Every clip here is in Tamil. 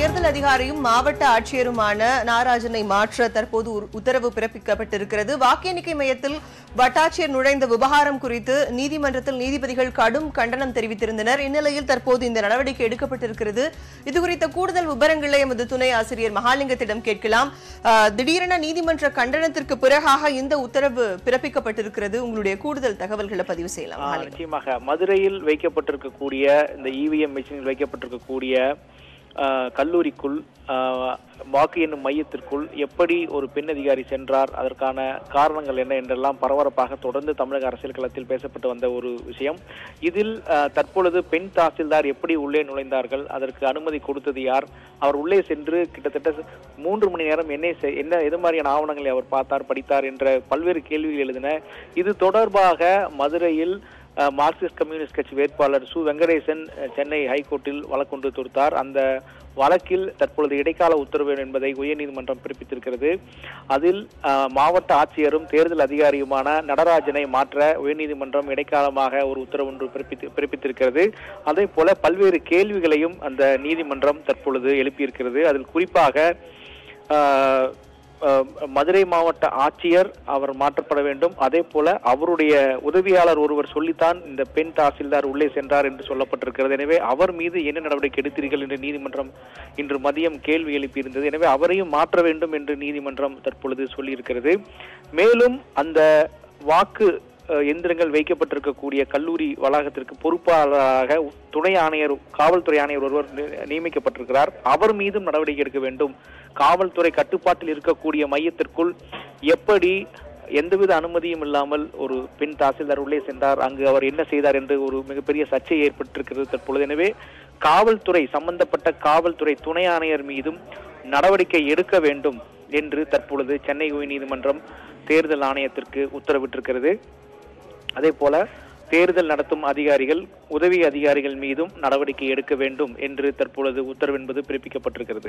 தேர்தல் அதிகாரியும் மாவட்ட ஆட்சியருமான நாராஜனை மாற்ற தற்போது உர்- உத்தரவு பிறப்பிக்கப்பட்டிருக்கிறது வாக்கு எண்ணிக்கை மையத்தில் வட்டாட்சியர் நுழைந்த விவகாரம் குறித்து நீதிமன்றத்தில் நீதிபதிகள் கடும் கண்டனம் தெரிவித்திருந்தனர் இந்நிலையில் தற்போது இந்த நடவடிக்கை எடுக்கப்பட்டிருக்கிறது இது குறித்த கூடுதல் விவரங்களை எமது துணை ஆசிரியர் மகாலிங்கத்திடம் கேட்கலாம் ஆஹ், திடீரென நீதிமன்ற கண்டனத்திற்கு பிறகாக இந்த உத்தரவு பிறப்பிக்கப்பட்டிருக்கிறது உங்களுடைய கூடுதல் தகவல்களை பதிவு செய்யலாம் ஆ, மகாலிங்கம் நிச்சயமாக மதுரையில் வைக்கப்பட்டிருக்கக்கூடிய இந்த இவிஎம் மிஷினில் வைக்கப்பட்டிருக்கக்கூடிய ஆ, கல்லூரிக்குள் ஆ, வாக்கு எண்ணும் மையத்திற்குள் எப்படி ஒரு பெண் அதிகாரி சென்றார் அதற்கான காரணங்கள் என்ன என்றெல்லாம் பரபரப்பாக தொடர்ந்து தமிழக அரசியல் களத்தில் பேசப்பட்டு வந்த ஒரு விஷயம் இதில் ஆ, தற்பொழுது பெண் தாசில்தார் எப்படி உள்ளே நுழைந்தார்கள் அதற்கு அனுமதி கொடுத்தது யார் அவர் உள்ளே சென்று கிட்டத்தட்ட மூன்று மணி நேரம் என்ன செ- என்ன எது மாதிரியான ஆவணங்களை அவர் பார்த்தார் படித்தார் என்ற பல்வேறு கேள்விகள் எழுதின இது தொடர்பாக மதுரையில் அஹ், மார்க்சிஸ்ட் கம்யூனிஸ்ட் கட்சி வேட்பாளர் சு வெங்கடேசன் அஹ், சென்னை ஹைகோர்ட்டில் வழக்கொண்டு தொடுத்தார் அந்த வழக்கில் தற்பொழுது இடைக்கால உத்தரவு என்பதை உயர்நீதிமன்றம் பிறப்பித்திருக்கிறது அதில் அஹ், மாவட்ட ஆட்சியரும் தேர்தல் அதிகாரியுமான நடராஜனை மாற்ற உயர்நீதிமன்றம் இடைக்காலமாக ஒரு உத்தரவு ஒன்று பிறப்பித்து பிறப்பித்திருக்கிறது அதே போல பல்வேறு கேள்விகளையும் அந்த நீதிமன்றம் தற்பொழுது எழுப்பியிருக்கிறது அதில் குறிப்பாக அஹ், அஹ், மதுரை மாவட்ட ஆட்சியர் அவர் மாற்றப்பட வேண்டும் அதே போல அவருடைய உதவியாளர் ஒருவர் சொல்லித்தான் இந்த பெண் தாசில்தார் உள்ளே சென்றார் என்று சொல்லப்பட்டிருக்கிறது எனவே அவர் மீது என்ன நடவடிக்கை எடுத்தீர்கள் என்று நீதிமன்றம் இன்று மதியம் கேள்வி எழுப்பியிருந்தது எனவே அவரையும் மாற்ற வேண்டும் என்று நீதிமன்றம் தற்பொழுது சொல்லியிருக்கிறது மேலும் அந்த வாக்கு அஹ், எந்திரங்கள் வைக்கப்பட்டிருக்கக்கூடிய கல்லூரி வளாகத்திற்கு பொறுப்பாளராக துணை ஆணையர் காவல்துறை ஆணையர் ஒருவர் நி- நியமிக்கப்பட்டிருக்கிறார் அவர் மீதும் நடவடிக்கை எடுக்க வேண்டும் காவல்துறை கட்டுப்பாட்டில் இருக்கக்கூடிய மையத்திற்குள் எப்படி எந்தவித அனுமதியும் இல்லாமல் ஒரு பெண் தாசில்தார் உள்ளே சென்றார் அங்கு அவர் என்ன செய்தார் என்று ஒரு மிகப்பெரிய சர்ச்சை ஏற்பட்டிருக்கிறது தற்பொழுது எனவே காவல்துறை சம்பந்தப்பட்ட காவல்துறை துணை ஆணையர் மீதும் நடவடிக்கை எடுக்க வேண்டும் என்று தற்பொழுது சென்னை உயர்நீதிமன்றம் தேர்தல் ஆணையத்திற்கு உத்தரவிட்டிருக்கிறது அதே போல தேர்தல் நடத்தும் அதிகாரிகள் உதவி அதிகாரிகள் மீதும் நடவடிக்கை எடுக்க வேண்டும் என்று தற்பொழுது உத்தரவு என்பது பிறப்பிக்கப்பட்டிருக்கிறது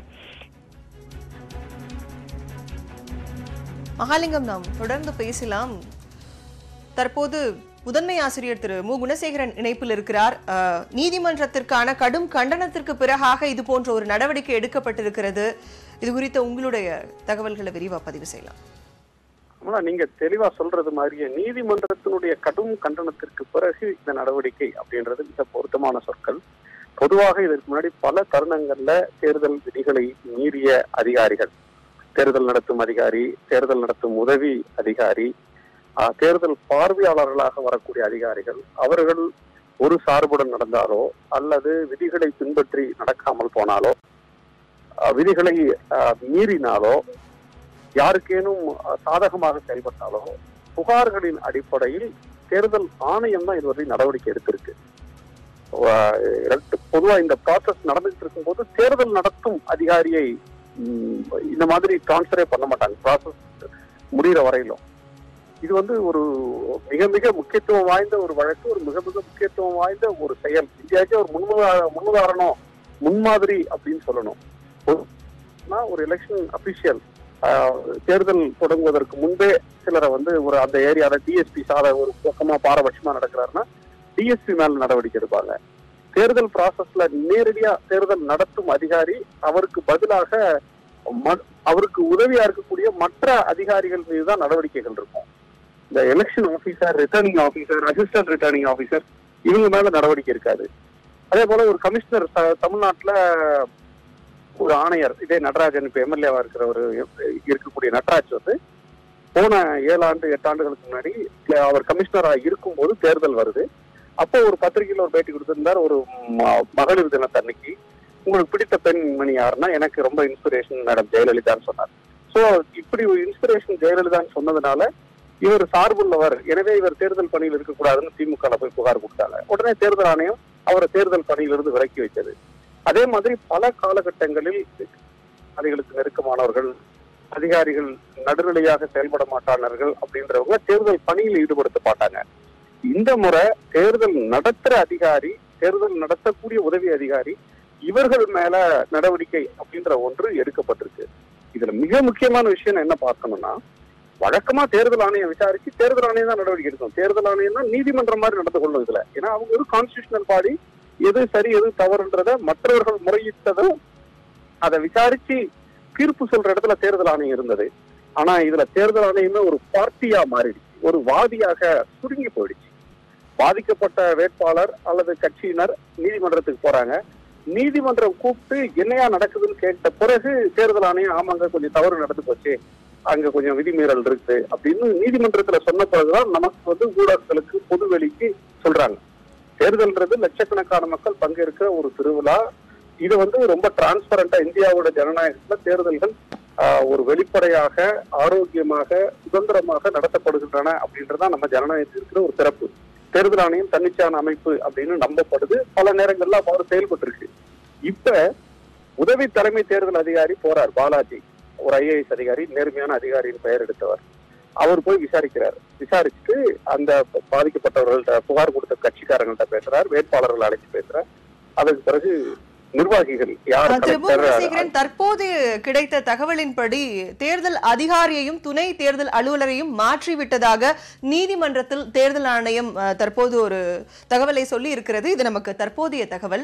மகாலிங்கம் நாம் தொடர்ந்து பேசலாம் தற்போது முதன்மை ஆசிரியர் திரு மு குணசேகரன் இணைப்பில் இருக்கிறார் அஹ், நீதிமன்றத்திற்கான கடும் கண்டனத்திற்கு பிறகாக இது போன்ற ஒரு நடவடிக்கை எடுக்கப்பட்டிருக்கிறது இது குறித்த உங்களுடைய தகவல்களை விரிவா பதிவு செய்யலாம் ஆனா நீங்க தெளிவா சொல்றது மாதிரியே நீதிமன்றத்தினுடைய கடும் கண்டனத்திற்கு பிறகு இந்த நடவடிக்கை அப்படின்றது மிக பொருத்தமான சொற்கள் பொதுவாக இதற்கு முன்னாடி பல தருணங்கள்ல தேர்தல் விதிகளை மீறிய அதிகாரிகள் தேர்தல் நடத்தும் அதிகாரி தேர்தல் நடத்தும் உதவி அதிகாரி ஆஹ், தேர்தல் பார்வையாளர்களாக வரக்கூடிய அதிகாரிகள் அவர்கள் ஒரு சார்புடன் நடந்தாலோ அல்லது விதிகளை பின்பற்றி நடக்காமல் போனாலோ ஆஹ், விதிகளை ஆஹ், மீறினாலோ யாருக்கேனும் அஹ், சாதகமாக செயல்பட்டாலோ புகார்களின் அடிப்படையில் தேர்தல் ஆணையம் தான் இதுவரை நடவடிக்கை எடுத்திருக்கு வ- இரண்டு- பொதுவா இந்த ப்ராசஸ் நடந்துட்டு இருக்கும்போது தேர்தல் நடத்தும் அதிகாரியை ம், இந்த மாதிரி டிரான்ஸ்ஃபரே பண்ண மாட்டாங்க ப்ராசஸ் முடிகிற வரையிலும் இது வந்து ஒரு மிக மிக முக்கியத்துவம் வாய்ந்த ஒரு வழக்கு ஒரு மிக மிக முக்கியத்துவம் வாய்ந்த ஒரு செயல் இந்தியாவுக்கே ஒரு முன்முதா முன்னுதாரணம் முன்மாதிரி அப்படின்னு சொல்லணும் பொதுவா ஒரு எலெக்ஷன் அபிஷியல் தேர்தல் தொடங்குவதற்கு முன்பே சிலரை வந்து ஒரு அந்த ஏரியால டிஎஸ்பி சாத ஒரு பக்கமா பாரபட்சமா நடக்கிறாருன்னா டிஎஸ்பி மேல நடவடிக்கை எடுப்பாங்க தேர்தல் ப்ராசஸ்ல நேரடியா தேர்தல் நடத்தும் அதிகாரி அவருக்கு பதிலாக ம- அவருக்கு உதவியா இருக்கக்கூடிய மற்ற அதிகாரிகள் மீது தான் நடவடிக்கைகள் இருக்கும் இந்த election officer returning officer assistant returning officer இவங்க மேல நடவடிக்கை இருக்காது அதே போல ஒரு கமிஷனர் த- தமிழ்நாட்டுல ஒரு ஆணையர் இதே நடராஜன் இப்ப எம்எல்ஏவா இருக்கிற ஒரு இருக்கக்கூடிய நட்ராஜ் வந்து போன ஏழு ஆண்டு எட்டு ஆண்டுகளுக்கு முன்னாடி அவர் கமிஷனரா இருக்கும்போது தேர்தல் வருது அப்போ ஒரு பத்திரிகையில ஒரு பேட்டி கொடுத்திருந்தார் ஒரு ம- மகளிர் தினத்தன்னைக்கு உங்களுக்கு பிடித்த பெண்மணி யாருன்னா எனக்கு ரொம்ப இன்ஸ்பிரேஷன் மேடம் ஜெயலலிதான்னு சொன்னார் சோ இப்படி ஒரு இன்ஸ்பிரேஷன் ஜெயலலிதான்னு சொன்னதுனால இவர் சார்புள்ளவர் எனவே இவர் தேர்தல் பணியில் இருக்கக்கூடாதுன்னு திமுக போய் புகார் கொடுத்தாங்க உடனே தேர்தல் ஆணையம் அவரை தேர்தல் பணியிலிருந்து விலக்கி வைத்தது அதே மாதிரி பல காலகட்டங்களில் அதிகாரிகளுக்கு நெருக்கமானவர்கள் அதிகாரிகள் நடுநிலையாக செயல்பட மாட்டார்கள் அப்படின்றவங்க தேர்தல் பணியில் ஈடுபடுத்த மாட்டாங்க இந்த முறை தேர்தல் நடத்துற அதிகாரி தேர்தல் நடத்தக்கூடிய உதவி அதிகாரி இவர்கள் மேல நடவடிக்கை அப்படின்ற ஒன்று எடுக்கப்பட்டிருக்கு இதுல மிக முக்கியமான விஷயம் என்ன பார்க்கணும்னா வழக்கமா தேர்தல் ஆணையம் விசாரிச்சு தேர்தல் ஆணையம் தான் நடவடிக்கை எடுக்கும் தேர்தல் ஆணையம் தான் நீதிமன்றம் மாதிரி நடந்து கொள்ளும் இதுல ஏன்னா அவங்க ஒரு கான்ஸ்டியூஷனல் பாடி எது சரி எது தவறுன்றத மற்றவர்கள் முறையிட்டதும் அதை விசாரிச்சு தீர்ப்பு சொல்ற இடத்துல தேர்தல் ஆணையம் இருந்தது ஆனா இதுல தேர்தல் ஆணையமே ஒரு பார்ட்டியா மாறிடுச்சு ஒரு வாதியாக சுருங்கி போயிடுச்சு பாதிக்கப்பட்ட வேட்பாளர் அல்லது கட்சியினர் நீதிமன்றத்துக்கு போறாங்க நீதிமன்றம் கூப்பிட்டு என்னையா நடக்குதுன்னு கேட்ட பிறகு தேர்தல் ஆணையம் ஆமாங்க கொஞ்சம் தவறு நடந்து போச்சு அங்க கொஞ்சம் விதிமீறல் இருக்கு அப்படின்னு நீதிமன்றத்துல சொன்ன பிறகுதான் நமக்கு வந்து ஊடகங்களுக்கு பொதுவெளிக்கு சொல்றாங்க தேர்தல்ன்றது லட்சக்கணக்கான மக்கள் பங்கேற்கிற ஒரு திருவிழா இது வந்து ரொம்ப டிரான்ஸ்பரண்டா இந்தியாவோட ஜனநாயகத்துல தேர்தல்கள் ஆஹ், ஒரு வெளிப்படையாக ஆரோக்கியமாக சுதந்திரமாக நடத்தப்படுகின்றன அப்படின்றதான் நம்ம ஜனநாயகத்தில் இருக்கிற ஒரு சிறப்பு தேர்தல் ஆணையம் தன்னிச்சையான அமைப்பு அப்படின்னு நம்பப்படுது பல நேரங்கள்ல அவ்வாறு செயல்பட்டு இருக்கு இப்ப உதவி தலைமை தேர்தல் அதிகாரி போறார் பாலாஜி ஒரு ஐஏஎஸ் அதிகாரி நேர்மையான அதிகாரியின் பெயர் எடுத்தவர் அவர் போய் விசாரிக்கிறார் விசாரிச்சுட்டு அந்த பாதிக்கப்பட்டவர்கள்ட்ட புகார் கொடுத்த கட்சிக்காரங்கள்ட்ட பேசுறார் வேட்பாளர்கள் அழைச்சு பேசுறார் அதற்கு பிறகு நிர்வாகிகள் யார் திரு கலெக்டர் குணசேகரன் தற்போது கிடைத்த தகவலின்படி தேர்தல் அதிகாரியையும் துணை தேர்தல் அலுவலரையும் மாற்றிவிட்டதாக நீதிமன்றத்தில் தேர்தல் ஆணையம் அஹ், தற்போது ஒரு தகவலை சொல்லி இருக்கிறது இது நமக்கு தற்போதைய தகவல்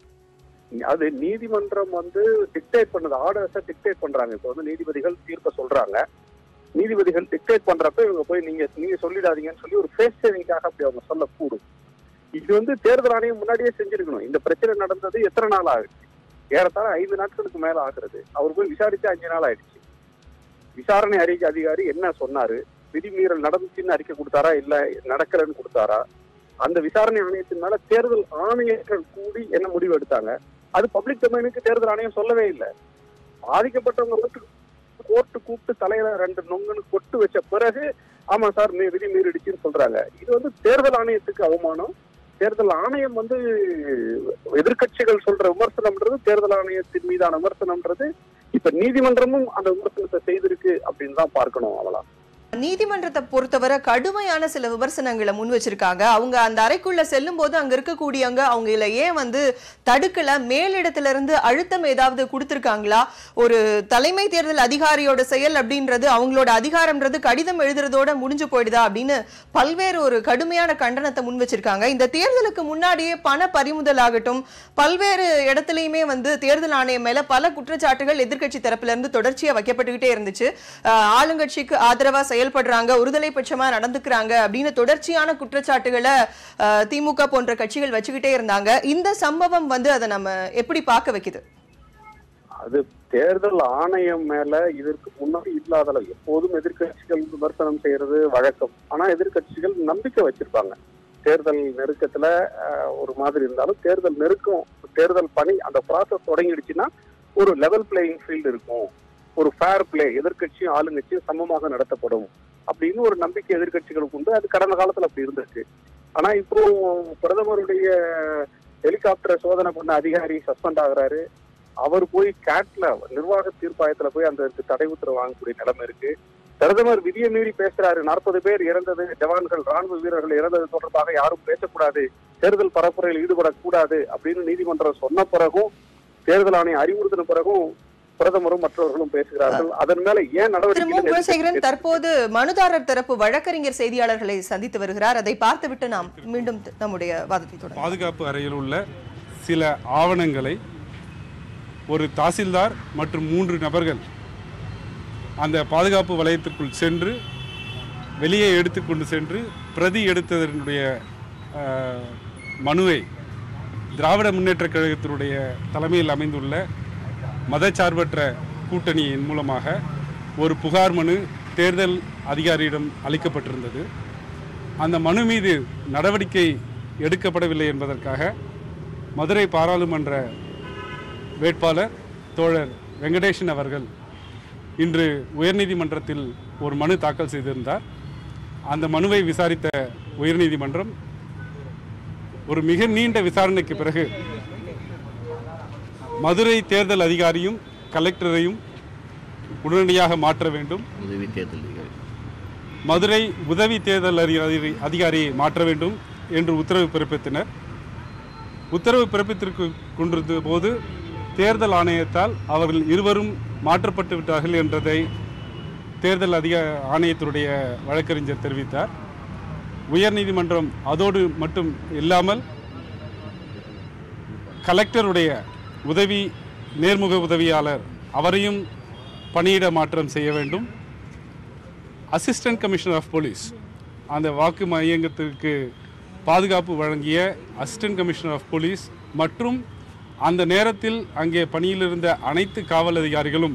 அது நீதிமன்றம் வந்து டிக்டேட் பண்ணது ஆர்டர்ஸை டிக்டேட் பண்றாங்க இப்போ வந்து நீதிபதிகள் தீர்ப்ப சொல்றாங்க நீதிபதிகள் டிக்டேட் பண்றப்ப இவங்க போய் நீங்க நீங்க சொல்லிடாதீங்கன்னு சொல்லி ஒரு ஃபேஸ் சேவிங்காக அப்படி அவங்க சொல்லக்கூடும் இது வந்து தேர்தல் ஆணையம் முன்னாடியே செஞ்சிருக்கணும் இந்த பிரச்சனை நடந்தது எத்தனை நாள் ஆகுது ஏறத்தாழ ஐந்து நாட்களுக்கு மேல ஆகுறது அவர் போய் விசாரிச்சு அஞ்சு நாள் ஆயிடுச்சு விசாரணை அறிக்கை அதிகாரி என்ன சொன்னாரு விதிமீறல் நடந்துச்சுன்னு அறிக்கை கொடுத்தாரா இல்ல நடக்கலன்னு கொடுத்தாரா அந்த விசாரணை ஆணையத்தின் மேல தேர்தல் ஆணையர்கள் கூடி என்ன முடிவு எடுத்தாங்க அது பப்ளிக் டொமைனுக்கு தேர்தல் ஆணையம் சொல்லவே இல்லை பாதிக்கப்பட்டவங்க ஓட்டு கோர்ட்டு கூப்பிட்டு தலையில ரெண்டு நொங்குன்னு கொட்டு வச்ச பிறகு ஆமா சார் மீ விதி மீறிடுச்சுன்னு சொல்றாங்க இது வந்து தேர்தல் ஆணையத்துக்கு அவமானம் தேர்தல் ஆணையம் வந்து எதிர்க்கட்சிகள் சொல்ற விமர்சனம்ன்றது தேர்தல் ஆணையத்தின் மீதான விமர்சனம்ன்றது இப்ப நீதிமன்றமும் அந்த விமர்சனத்தை செய்திருக்கு அப்படின்னு தான் பார்க்கணும் அவளா நீதிமன்றத்தை பொறுத்தவரை கடுமையான சில விமர்சனங்களை முன் வச்சிருக்காங்க அவங்க அந்த அறைக்குள்ள செல்லும் போது அங்க இருக்கக்கூடியவங்க அவங்கள ஏன் வந்து தடுக்கல மேலிடத்துல இருந்து அழுத்தம் ஏதாவது கொடுத்திருக்காங்களா ஒரு தலைமை தேர்தல் அதிகாரியோட செயல் அப்படின்றது அவங்களோட அதிகாரம்ன்றது கடிதம் எழுதுறதோட முடிஞ்சு போயிடுதா அப்படின்னு பல்வேறு ஒரு கடுமையான கண்டனத்தை முன் வச்சிருக்காங்க இந்த தேர்தலுக்கு முன்னாடியே பண பறிமுதல் ஆகட்டும் பல்வேறு இடத்துலயுமே வந்து தேர்தல் ஆணையம் மேல பல குற்றச்சாட்டுகள் எதிர்க்கட்சி தரப்புல இருந்து தொடர்ச்சியா வைக்கப்பட்டுக்கிட்டே இருந்துச்சு ஆஹ் ஆளுங்கட்சிக்கு ஆதரவா செயல்படுறாங்க ஒருதலை பட்சமா நடந்துக்கிறாங்க அப்படின்னு தொடர்ச்சியான குற்றச்சாட்டுகளை ஆஹ் திமுக போன்ற கட்சிகள் வச்சுக்கிட்டே இருந்தாங்க இந்த சம்பவம் வந்து அதை நம்ம எப்படி பார்க்க வைக்குது அது தேர்தல் ஆணையம் மேல இதற்கு முன்னாடி இல்லாத அளவு எப்போதும் எதிர்க்கட்சிகள் விமர்சனம் செய்யறது வழக்கம் ஆனா எதிர்க்கட்சிகள் நம்பிக்கை வச்சிருப்பாங்க தேர்தல் நெருக்கத்துல அஹ், ஒரு மாதிரி இருந்தாலும் தேர்தல் நெருக்கம் தேர்தல் பணி அந்த ப்ராசஸ் தொடங்கிடுச்சுன்னா ஒரு லெவல் பிளேயிங் ஃபீல்டு இருக்கும் ஒரு ஃபேர் பிளே எதிர்க்கட்சியும் ஆளுங்கட்சியும் சமமாக நடத்தப்படும் அப்படின்னு ஒரு நம்பிக்கை எதிர்க்கட்சிகளுக்கு உண்டு அது கடந்த காலத்துல அப்படி இருந்திருக்கு ஆனா இப்போ பிரதமருடைய ஹெலிகாப்டரை சோதனை பண்ண அதிகாரி சஸ்பெண்ட் ஆகுறாரு அவர் போய் கேட்ல நிர்வாக தீர்ப்பாயத்துல போய் அந்த தடை உத்தரவு வாங்கக்கூடிய நிலைமை இருக்கு பிரதமர் விதியை மீறி பேசுறாரு நாற்பது பேர் இறந்தது ஜவான்கள் ராணுவ வீரர்கள் இறந்தது தொடர்பாக யாரும் பேசக்கூடாது தேர்தல் பரப்புரையில் ஈடுபடக்கூடாது அப்படின்னு நீதிமன்றம் சொன்ன பிறகும் தேர்தல் ஆணையம் அறிவுறுத்தின பிறகும் பிரதமரும் மற்றவர்களும் பேசுகிறார்கள் அதன் மேல ஏன் திரு மு. குணசேகரன் நடவடிக்கை தற்போது மனுதாரர் தரப்பு வழக்கறிஞர் செய்தியாளர்களை சந்தித்து வருகிறார் அதை பார்த்துவிட்டு நாம் மீண்டும் த- நம்முடைய வாதத்தை தொடரும் பாதுகாப்பு அறையில் உள்ள சில ஆவணங்களை ஒரு தாசில்தார் மற்றும் மூன்று நபர்கள் அந்த பாதுகாப்பு வலயத்திற்குள் சென்று வெளியே எடுத்துக்கொண்டு சென்று பிரதி எடுத்ததனுடைய அஹ், மனுவை திராவிட முன்னேற்றக் கழகத்தினுடைய தலைமையில் அமைந்துள்ள மதச்சார்பற்ற கூட்டணியின் மூலமாக ஒரு புகார் மனு தேர்தல் அதிகாரியிடம் அளிக்கப்பட்டிருந்தது அந்த மனு மீது நடவடிக்கை எடுக்கப்படவில்லை என்பதற்காக மதுரை பாராளுமன்ற வேட்பாளர் தோழர் வெங்கடேசன் அவர்கள் இன்று உயர்நீதிமன்றத்தில் ஒரு மனு தாக்கல் செய்திருந்தார் அந்த மனுவை விசாரித்த உயர்நீதிமன்றம் ஒரு மிக நீண்ட விசாரணைக்கு பிறகு மதுரை தேர்தல் அதிகாரியும் கலெக்டரையும் உடனடியாக மாற்ற வேண்டும் உதவி தேர்தல் அதிகாரி மதுரை உதவி தேர்தல் அதிகாரி அதிகாரியை மாற்ற வேண்டும் என்று உத்தரவு பிறப்பித்தனர் உத்தரவு பிறப்பித்திருக்கு கொண்டிருந்த போது தேர்தல் ஆணையத்தால் அவர்கள் இருவரும் மாற்றப்பட்டு விட்டார்கள் என்றதை தேர்தல் அதிக ஆணையத்தினுடைய வழக்கறிஞர் தெரிவித்தார் உயர்நீதிமன்றம் அதோடு மட்டும் இல்லாமல் கலெக்டருடைய உதவி நேர்முக உதவியாளர் அவரையும் பணியிட மாற்றம் செய்ய வேண்டும் அசிஸ்டன்ட் கமிஷனர் ஆஃப் போலீஸ் அந்த வாக்கு மையங்கத்திற்கு பாதுகாப்பு வழங்கிய அசிஸ்டன்ட் கமிஷனர் ஆஃப் போலீஸ் மற்றும் அந்த நேரத்தில் அங்கே பணியில் இருந்த அனைத்து காவல் அதிகாரிகளும்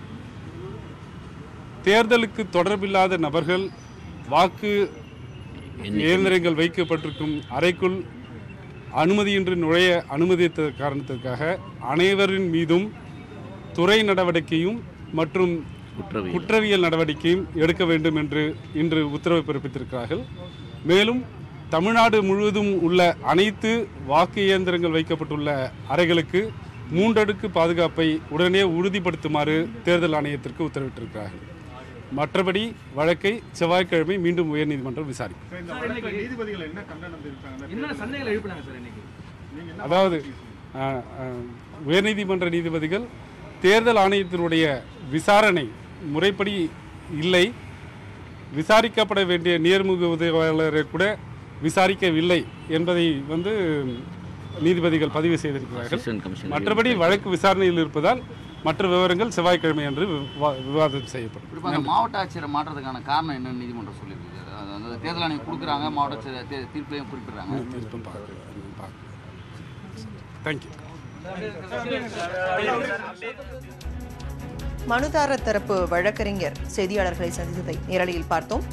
தேர்தலுக்கு தொடர்பில்லாத நபர்கள் வாக்கு இயந்திரங்கள் வைக்கப்பட்டிருக்கும் அறைக்குள் அனுமதியின்றி நுழைய அனுமதித்த காரணத்திற்காக அனைவரின் மீதும் துறை நடவடிக்கையும் மற்றும் குற்றவியல் குற்றவியல் நடவடிக்கையும் எடுக்க வேண்டும் என்று இன்று உத்தரவு பிறப்பித்திருக்கிறார்கள் மேலும் தமிழ்நாடு முழுவதும் உள்ள அனைத்து வாக்கு இயந்திரங்கள் வைக்கப்பட்டுள்ள அறைகளுக்கு மூன்றடுக்கு பாதுகாப்பை உடனே உறுதிப்படுத்துமாறு தேர்தல் ஆணையத்திற்கு உத்தரவிட்டிருக்கிறார்கள் மற்றபடி வழக்கை செவ்வாய்க்கிழமை மீண்டும் உயர்நீதிமன்றம் விசாரிக்கும் என்ன சந்தேகங்கள் எழுப்பினாங்க சார் இன்னைக்கு அதாவது அஹ், அஹ், உயர்நீதிமன்ற நீதிபதிகள் தேர்தல் ஆணையத்தினுடைய விசாரணை முறைப்படி இல்லை விசாரிக்கப்பட வேண்டிய நேர்முக உதவியாளரை கூட விசாரிக்கவில்லை என்பதை வந்து நீதிபதிகள் பதிவு செய்திருக்கிறார்கள் அசிஸ்டன்ட் கமிஷனர் மற்றபடி வழக்கு விசாரணையில் இருப்பதால் மற்ற விவரங்கள் செவ்வாய்க்கிழமை அன்று விவா- விவாதம் செய்யப்படும் இப்போ அந்த மாவட்ட ஆட்சியரை மாற்றதுக்கான காரணம் என்னன்னு நீதிமன்றம் சொல்லியிருக்கு சார் அது அந்த தேர்தல் ஆணையம் கொடுக்குறாங்க மாவட்ட ஆட்சியர் தீ- தீர்ப்புலையும் குறிப்பிடுறாங்க தீர்ப்பம் பார்க்க பார்க்க தேங்க்யூ மனுதாரர் தரப்பு வழக்கறிஞர் செய்தியாளர்களை சந்தித்ததை நேரலையில் பார்த்தோம்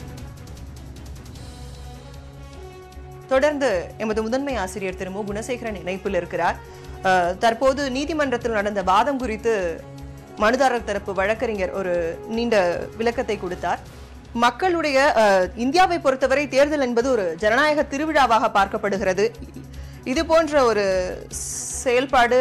தொடர்ந்து எமது முதன்மை ஆசிரியர் திரு மு குணசேகரன் இணைப்பில் இருக்கிறார் அஹ், தற்போது நீதிமன்றத்தில் நடந்த வாதம் குறித்து மனுதாரர் தரப்பு வழக்கறிஞர் ஒரு நீண்ட விளக்கத்தை கொடுத்தார் மக்களுடைய அஹ், இந்தியாவை பொறுத்தவரை தேர்தல் என்பது ஒரு ஜனநாயக திருவிழாவாக பார்க்கப்படுகிறது இது போன்ற ஒரு செயல்பாடு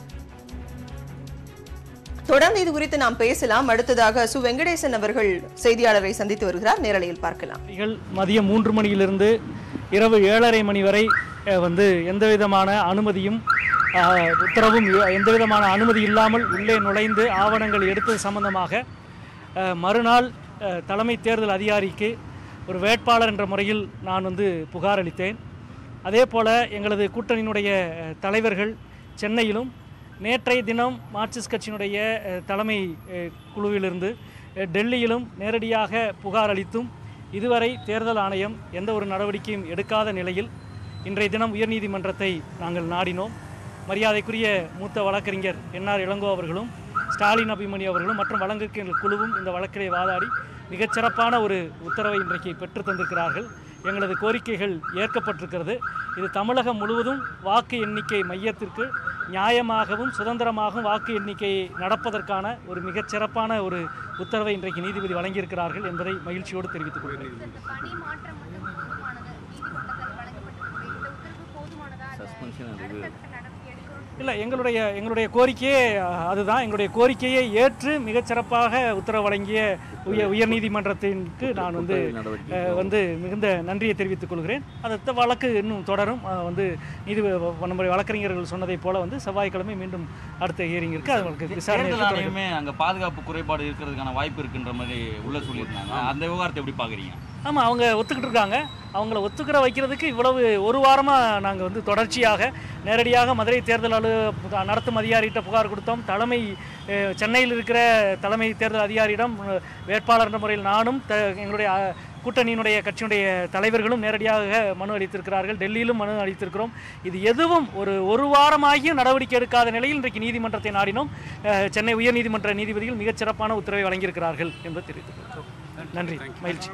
தொடர்ந்து இது குறித்து நாம் பேசலாம் அடுத்ததாக சு வெங்கடேசன் அவர்கள் செய்தியாளரை சந்தித்து வருகிறார் நேரலையில் பார்க்கலாம் அதிகாரிகள் மதியம் மூன்று மணியிலிருந்து இரவு ஏழரை மணி வரை அஹ், வந்து எந்த விதமான அனுமதியும் அஹ், உத்தரவும் இ- எந்த விதமான அனுமதி இல்லாமல் உள்ளே நுழைந்து ஆவணங்கள் எடுத்தது சம்பந்தமாக அஹ், மறுநாள் அஹ், தலைமை தேர்தல் அதிகாரிக்கு ஒரு வேட்பாளர் என்ற முறையில் நான் வந்து புகார் அளித்தேன் அதே போல் எங்களது கூட்டணியினுடைய அஹ், தலைவர்கள் சென்னையிலும் நேற்றைய தினம் மார்க்சிஸ்ட் கட்சியினுடைய அஹ், தலைமை அஹ், குழுவிலிருந்து அஹ், டெல்லியிலும் நேரடியாக புகார் அளித்தும் இதுவரை தேர்தல் ஆணையம் எந்த ஒரு நடவடிக்கையும் எடுக்காத நிலையில் இன்றைய தினம் உயர்நீதிமன்றத்தை நாங்கள் நாடினோம் மரியாதைக்குரிய மூத்த வழக்கறிஞர் என்ஆர் இளங்கோ அவர்களும் ஸ்டாலின் அபிமன்யு அவர்களும் மற்றும் வழக்கறிஞர்கள் குழுவும் இந்த வழக்கிலே வாதாடி மிகச்சிறப்பான ஒரு உத்தரவை இன்றைக்கு பெற்று தந்திருக்கிறார்கள் எங்களது கோரிக்கைகள் ஏற்கப்பட்டிருக்கிறது இது தமிழகம் முழுவதும் வாக்கு எண்ணிக்கை மையத்திற்கு நியாயமாகவும் சுதந்திரமாகவும் வாக்கு எண்ணிக்கையை நடப்பதற்கான ஒரு மிகச்சிறப்பான ஒரு உத்தரவை இன்றைக்கு நீதிபதி வழங்கியிருக்கிறார்கள் என்பதை மகிழ்ச்சியோடு தெரிவித்துக் கொள்கிறேன் இந்த பணி மாற்றம் வந்து போதுமானது நீதிமன்றத்தால் வழங்கப்பட்டிருக்கு இந்த உத்தரவு போதுமானதா அந்த Suspension and review. அடுத்த கட்ட நடவடிக்கை எடுக்கணும் இல்லை எங்களுடைய எங்களுடைய கோரிக்கையே அஹ், அதுதான் எங்களுடைய கோரிக்கையை ஏற்று மிகச்சிறப்பாக உத்தரவு வழங்கிய உயர் உயர்நீதிமன்றத்திற்கு நான் வந்து குற்றவியல் நடவடிக்கை அஹ், வந்து மிகுந்த நன்றியை தெரிவித்துக் கொள்கிறேன் அடுத்த வழக்கு இன்னும் தொடரும் அஹ், வந்து நீதி நம்முடைய வழக்கறிஞர்கள் சொன்னதைப் போல வந்து செவ்வாய்க்கிழமை மீண்டும் அடுத்த ஹியரிங் இருக்கு அது உங்களுக்கு விசாரணை தேர்தல் தொடரும். ஆணையமே அங்க பாதுகாப்பு குறைபாடு இருக்கிறதுக்கான வாய்ப்பு இருக்குன்ற மாதிரி உள்ள சொல்லியிருந்தாங்க அந்த விவகாரத்தை எப்படி பாக்குறீங்க ஆமாம் அவங்க ஒத்துக்கிட்டு இருக்காங்க அவங்கள ஒத்துக்கிற வைக்கிறதுக்கு இவ்வளவு ஒரு வாரமாக நாங்கள் வந்து தொடர்ச்சியாக நேரடியாக மதுரை தேர்தல் அலு நடத்தும் அதிகாரிகிட்ட புகார் கொடுத்தோம் தலைமை அஹ், சென்னையில் இருக்கிற தலைமை தேர்தல் அதிகாரியிடம் அஹ், வேட்பாளர் என்ற முறையில் நானும் த எங்களுடைய அஹ், கூட்டணியினுடைய கட்சியினுடைய தலைவர்களும் நேரடியாக மனு அளித்திருக்கிறார்கள் டெல்லியிலும் மனு அளித்திருக்கிறோம் இது எதுவும் ஒரு ஒரு வாரமாகியும் நடவடிக்கை எடுக்காத நிலையில் இன்றைக்கு நீதிமன்றத்தை நாடினோம் அஹ், சென்னை உயர்நீதிமன்ற நீதிபதிகள் மிகச்சிறப்பான உத்தரவை வழங்கியிருக்கிறார்கள் என்பது தெரிவித்துக் கொள்கிறோம் நன்றி மகிழ்ச்சி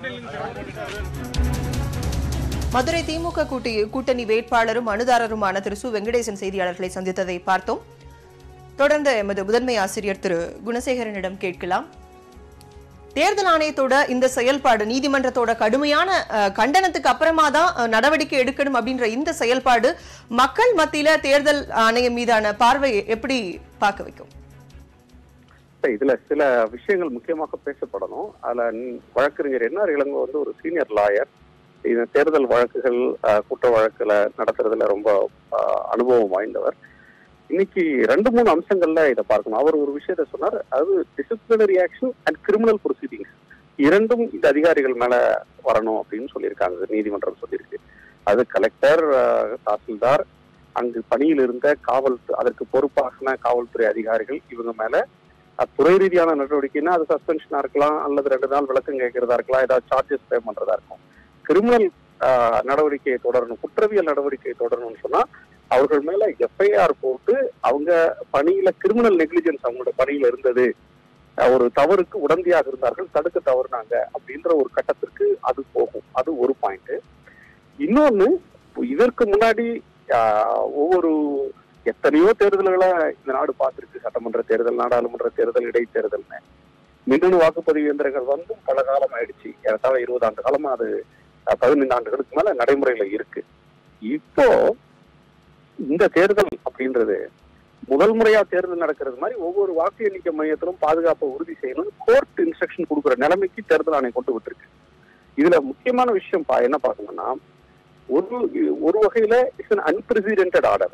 மதுரை திமுக கூட்டி கூட்டணி வேட்பாளரும் மனுதாரருமான திரு சு வெங்கடேசன் செய்தியாளர்களை சந்தித்ததை பார்த்தோம் தொடர்ந்து எமது முதன்மை ஆசிரியர் திரு குணசேகரனிடம் கேட்கலாம் தேர்தல் ஆணையத்தோட இந்த செயல்பாடு நீதிமன்றத்தோட கடுமையான அஹ், கண்டனத்துக்கு அப்புறமா தான் அஹ், நடவடிக்கை எடுக்கணும் அப்படின்ற இந்த செயல்பாடு மக்கள் மத்தியில தேர்தல் ஆணையம் மீதான பார்வையை எப்படி பார்க்க வைக்கும் இப்ப இதுல சில விஷயங்கள் முக்கியமாக பேசப்படணும் அதுல ந- வழக்கறிஞர் என்ஆர் இளங்கோ வந்து ஒரு சீனியர் லாயர் இந்த தேர்தல் வழக்குகள் அஹ், குற்ற வழக்குல நடத்துறதுல ரொம்ப அஹ், அனுபவம் வாய்ந்தவர் இன்னைக்கு ரெண்டு மூணு அம்சங்கள்ல இதை பார்க்கணும் அவர் ஒரு விஷயத்த சொன்னார் அது disciplinary action and criminal proceedings இரண்டும் இந்த அதிகாரிகள் மேல வரணும் அப்படின்னு சொல்லியிருக்காங்க நீதிமன்றம் சொல்லியிருக்கு அது கலெக்டர் தாசில்தார் அங்கு பணியில் இருந்த காவல் அதற்கு பொறுப்பாகின காவல்துறை அதிகாரிகள் இவங்க மேல அஹ், துறை ரீதியான நடவடிக்கைன்னா அது சஸ்பென்ஷனா இருக்கலாம் அல்லது ரெண்டு நாள் விளக்கம் கேட்கறதா இருக்கலாம் ஏதாவது சார்ஜஸ் பே பண்றதா இருக்கும் கிரிமினல் நடவடிக்கையை தொடரணும் குற்றவியல் நடவடிக்கையை தொடரணும்னு சொன்னா அவர்கள் மேல எஃப்ஐஆர் போட்டு அவங்க பணியில கிரிமினல் நெக்லிஜென்ஸ் அவங்களோட பணியில இருந்தது அஹ், ஒரு தவறுக்கு உடந்தையாக இருந்தார்கள் தடுக்க தவறுனாங்க அப்படின்ற ஒரு கட்டத்திற்கு அது போகும் அது ஒரு பாயிண்ட் இன்னொன்னு இதற்கு முன்னாடி ஆஹ், ஒவ்வொரு எத்தனையோ தேர்தல்களை இந்த நாடு பார்த்திருக்கு சட்டமன்ற தேர்தல் நாடாளுமன்ற தேர்தல் இடைத்தேர்தல்னு மின்னணு வாக்குப்பதிவு இயந்திரங்கள் வந்து பல காலம் ஆயிடுச்சு ஏறத்தாழ இருபது ஆண்டு காலமா அது அஹ், பதினைந்து ஆண்டுகளுக்கு மேல நடைமுறையில இருக்கு இப்போ இந்த தேர்தல் அப்படின்றது முதல் முறையா தேர்தல் நடக்கிறது மாதிரி ஒவ்வொரு வாக்கு எண்ணிக்கை மையத்திலும் பாதுகாப்பை உறுதி செய்யணும் கோர்ட் இன்ஸ்ட்ரக்ஷன் கொடுக்குற நிலைமைக்கு தேர்தல் ஆணையம் கொண்டு விட்டுருக்கு இதுல முக்கியமான விஷயம் பா என்ன பார்க்கணும்னா ஒரு ஒரு வகையில இட்ஸ் அன் அன்பிரசிடென்டட் ஆர்டர்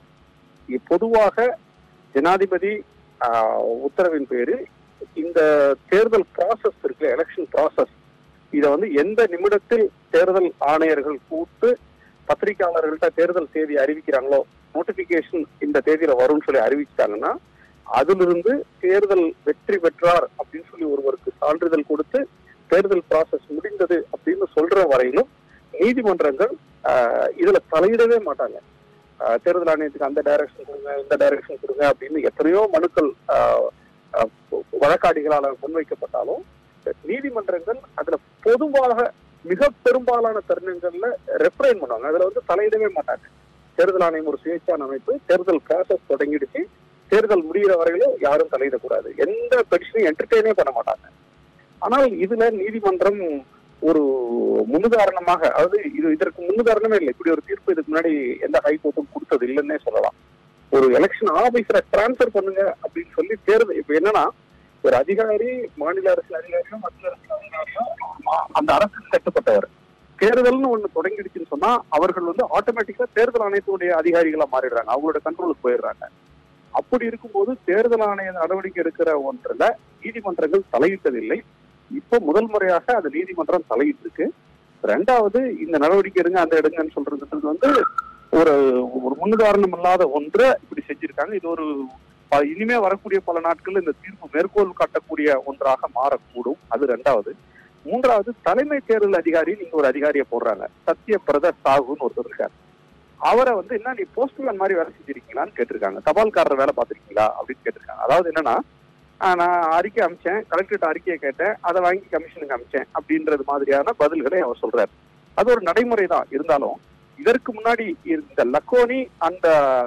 பொதுவாக ஜனாதிபதி ஆஹ், உத்தரவின் பேரு இந்த தேர்தல் ப்ராசஸ் இருக்கு எலெக்ஷன் ப்ராசஸ் இதை வந்து எந்த நிமிடத்தில் தேர்தல் ஆணையர்கள் கூட்டு பத்திரிகையாளர்கள்ட்ட தேர்தல் தேதி அறிவிக்கிறாங்களோ நோட்டிபிகேஷன் இந்த தேதியில வரும்னு சொல்லி அறிவிச்சிட்டாங்கன்னா அதிலிருந்து தேர்தல் வெற்றி பெற்றார் அப்படின்னு சொல்லி ஒருவருக்கு சான்றிதழ் கொடுத்து தேர்தல் ப்ராசஸ் முடிந்தது அப்படின்னு சொல்ற வரையிலும் நீதிமன்றங்கள் ஆஹ், இதுல தலையிடவே மாட்டாங்க ஆஹ், தேர்தல் ஆணையத்துக்கு அந்த டைரக்ஷன் கொடுங்க இந்த டைரக்ஷன் கொடுங்க அப்படின்னு எத்தனையோ மனுக்கள் ஆஹ், ஆஹ், வழக்காடிகளால் முன்வைக்கப்பட்டாலும் நீதிமன்றங்கள் அதுல பொதுவாக மிக பெரும்பாலான தருணங்கள்ல ரெஃப்ரைன் பண்ணுவாங்க அதுல வந்து தலையிடவே மாட்டாங்க தேர்தல் ஆணையம் ஒரு சுயேட்சான அமைப்பு தேர்தல் ப்ராசஸ் தொடங்கிடுச்சு தேர்தல் முடிகிற வரையிலும் யாரும் தலையிடக்கூடாது எந்த பெட்டிஷனையும் என்டர்டெயினே பண்ண மாட்டாங்க ஆனால் இதுல நீதிமன்றம் ஒரு முன்னுதாரணமாக அதாவது இது இதற்கு முன்னுதாரணமே இல்லை இப்படி ஒரு தீர்ப்பு இதுக்கு முன்னாடி எந்த ஹைகோர்ட்டும் கொடுத்தது இல்லைன்னே சொல்லலாம் ஒரு எலெக்ஷன் ஆபீசரை டிரான்ஸ்ஃபர் பண்ணுங்க அப்படின்னு சொல்லி தேர்தல் இப்ப என்னன்னா ஒரு அதிகாரி மாநில அரசு அதிகாரியோ மத்திய அரசு அதிகாரியோ மா- அந்த அரசுக்கு கட்டுப்பட்டவர் தேர்தல்னு ஒண்ணு தொடங்கிடுச்சுன்னு சொன்னா அவர்கள் வந்து ஆட்டோமேட்டிக்கா தேர்தல் ஆணையத்துடைய அதிகாரிகளா மாறிடுறாங்க அவங்களோட கண்ட்ரோலுக்கு போயிடுறாங்க அப்படி இருக்கும்போது தேர்தல் ஆணைய நடவடிக்கை எடுக்கிற ஒன்றுல நீதிமன்றங்கள் தலையிட்டதில்லை இப்போ முதல் முறையாக அது நீதிமன்றம் தலையிட்டு இருக்கு ரெண்டாவது இந்த நடவடிக்கை எடுங்க அந்த எடுங்கன்னு சொல்றது வந்து ஒரு ஒரு முன்னுதாரணம் இல்லாத ஒன்றை இப்படி செஞ்சிருக்காங்க இது ஒரு ப- இனிமே வரக்கூடிய பல நாட்கள் இந்த தீர்ப்பு மேற்கோள் காட்டக்கூடிய ஒன்றாக மாறக்கூடும் அது ரெண்டாவது மூன்றாவது தலைமை தேர்தல் அதிகாரி நீங்க ஒரு அதிகாரியை போடுறாங்க சத்ய பிரத சாகுன்னு ஒருத்தர் இருக்காரு அவரை வந்து என்ன நீ போஸ்ட்மேன் மாதிரி வேலை செஞ்சிருக்கீங்களான்னு கேட்டிருக்காங்க தபால்காரர் வேலை பார்த்திருக்கீங்களா அப்படின்னு கேட்டிருக்காங்க அதாவது என்னன்னா ஆஹ் நான் அறிக்கை அமிச்சேன் கலெக்டரேட் அறிக்கையை கேட்டேன் அதை வாங்கி கமிஷனுக்கு அமிச்சேன் அப்படின்றது மாதிரியான பதில்களை அவர் சொல்றாரு அது ஒரு நடைமுறை தான் இருந்தாலும் இதற்கு முன்னாடி இருந்த லக்கோனி அந்த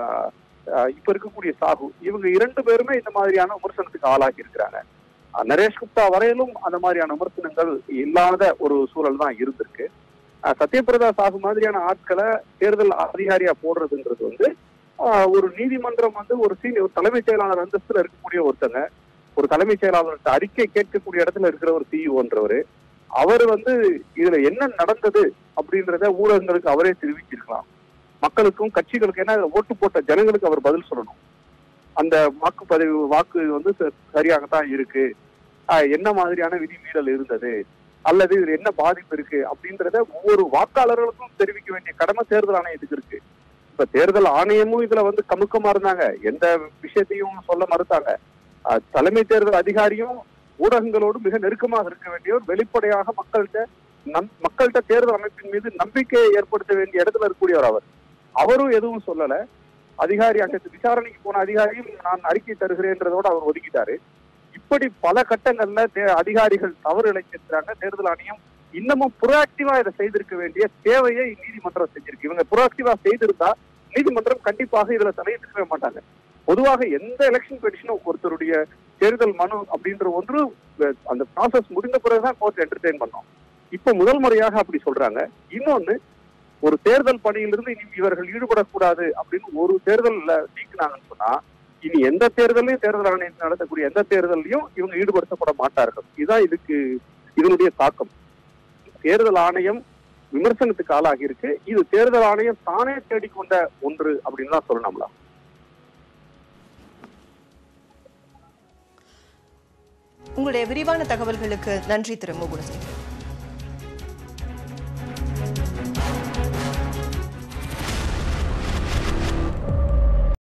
ஆஹ், இப்ப இருக்கக்கூடிய சாகு இவங்க இரண்டு பேருமே இந்த மாதிரியான விமர்சனத்துக்கு ஆளாகி இருக்கிறாங்க ஆஹ், நரேஷ் குப்தா வரையிலும் அந்த மாதிரியான விமர்சனங்கள் இல்லாத ஒரு சூழல் தான் இருந்திருக்கு ஆஹ், சத்யபிரதா சாகு மாதிரியான ஆட்களை தேர்தல் அதிகாரியா போடுறதுன்றது வந்து ஆஹ், ஒரு நீதிமன்றம் வந்து ஒரு சீனியர் ஒரு தலைமைச் செயலாளர் அந்தஸ்துல இருக்கக்கூடிய ஒருத்தங்க ஒரு தலைமைச் செயலாளர்கிட்ட அறிக்கை கேட்கக்கூடிய இடத்துல இருக்கிற ஒரு சிஇஓன்றவர் அவர் வந்து இதுல என்ன நடந்தது அப்படின்றத ஊடகங்களுக்கு அவரே தெரிவிச்சிருக்கலாம் மக்களுக்கும் கட்சிகளுக்கும் ஏன்னா இதுல ஓட்டு போட்ட ஜனங்களுக்கு அவர் பதில் சொல்லணும் அந்த வாக்குப்பதிவு வாக்கு வந்து ச- சரியாகத்தான் இருக்கு ஆஹ் என்ன மாதிரியான விதிமீறல் இருந்தது அல்லது இதுல என்ன பாதிப்பு இருக்கு அப்படின்றத ஒவ்வொரு வாக்காளர்களுக்கும் தெரிவிக்க வேண்டிய கடமை தேர்தல் ஆணையத்துக்கு இருக்கு இப்ப தேர்தல் ஆணையமும் இதுல வந்து கமுக்கமா இருந்தாங்க எந்த விஷயத்தையும் சொல்ல மறுத்தாங்க ஆஹ் தலைமை தேர்தல் அதிகாரியும் ஊடகங்களோடு மிக நெருக்கமாக இருக்க வேண்டியவர் வெளிப்படையாக மக்கள்கிட்ட நம் மக்கள்கிட்ட தேர்தல் அமைப்பின் மீது நம்பிக்கையை ஏற்படுத்த வேண்டிய இடத்துல இருக்கக்கூடியவர் அவர் அவரும் எதுவும் சொல்லல அதிகாரி அங்க விசாரணைக்கு போன அதிகாரியும் நான் அறிக்கை தருகிறேன்றதோட அவர் ஒதுக்கிட்டாரு இப்படி பல கட்டங்கள்ல தே- அதிகாரிகள் தவறு இழைச்சிருக்கிறாங்க தேர்தல் ஆணையம் இன்னமும் புரோஆக்டிவா இதை செய்திருக்க வேண்டிய தேவையை நீதிமன்றம் செஞ்சிருக்கு இவங்க புரோஆக்டிவா செய்திருந்தா நீதிமன்றம் கண்டிப்பாக இதுல தலையிட்டிருக்கவே மாட்டாங்க பொதுவாக எந்த எலெக்ஷன் பெட்டிஷனும் ஒருத்தருடைய தேர்தல் மனு அப்படின்ற ஒன்று அஹ், அந்த ப்ராசஸ் முடிந்த பிறகுதான் கோர்ட் என்டர்டெயின் பண்ணோம் இப்ப முதல் முறையாக அப்படி சொல்றாங்க இன்னொன்னு ஒரு தேர்தல் பணியிலிருந்து இனி இவர்கள் ஈடுபடக்கூடாது அப்படின்னு ஒரு தேர்தல்ல நீக்கினாங்கன்னு சொன்னா இனி எந்த தேர்தலையும் தேர்தல் ஆணையம் நடத்தக்கூடிய எந்த தேர்தலையும் இவங்க ஈடுபடுத்தப்பட மாட்டார்கள் இதுதான் இதுக்கு இதனுடைய தாக்கம் தேர்தல் ஆணையம் விமர்சனத்துக்கு ஆளாகி இருக்கு இது தேர்தல் ஆணையம் தானே தேடிக்கொண்ட ஒன்று அப்படின்னு தான் சொல்லணும்ல உங்களுடைய விரிவான தகவல்களுக்கு நன்றி திரு முகுலசேகர்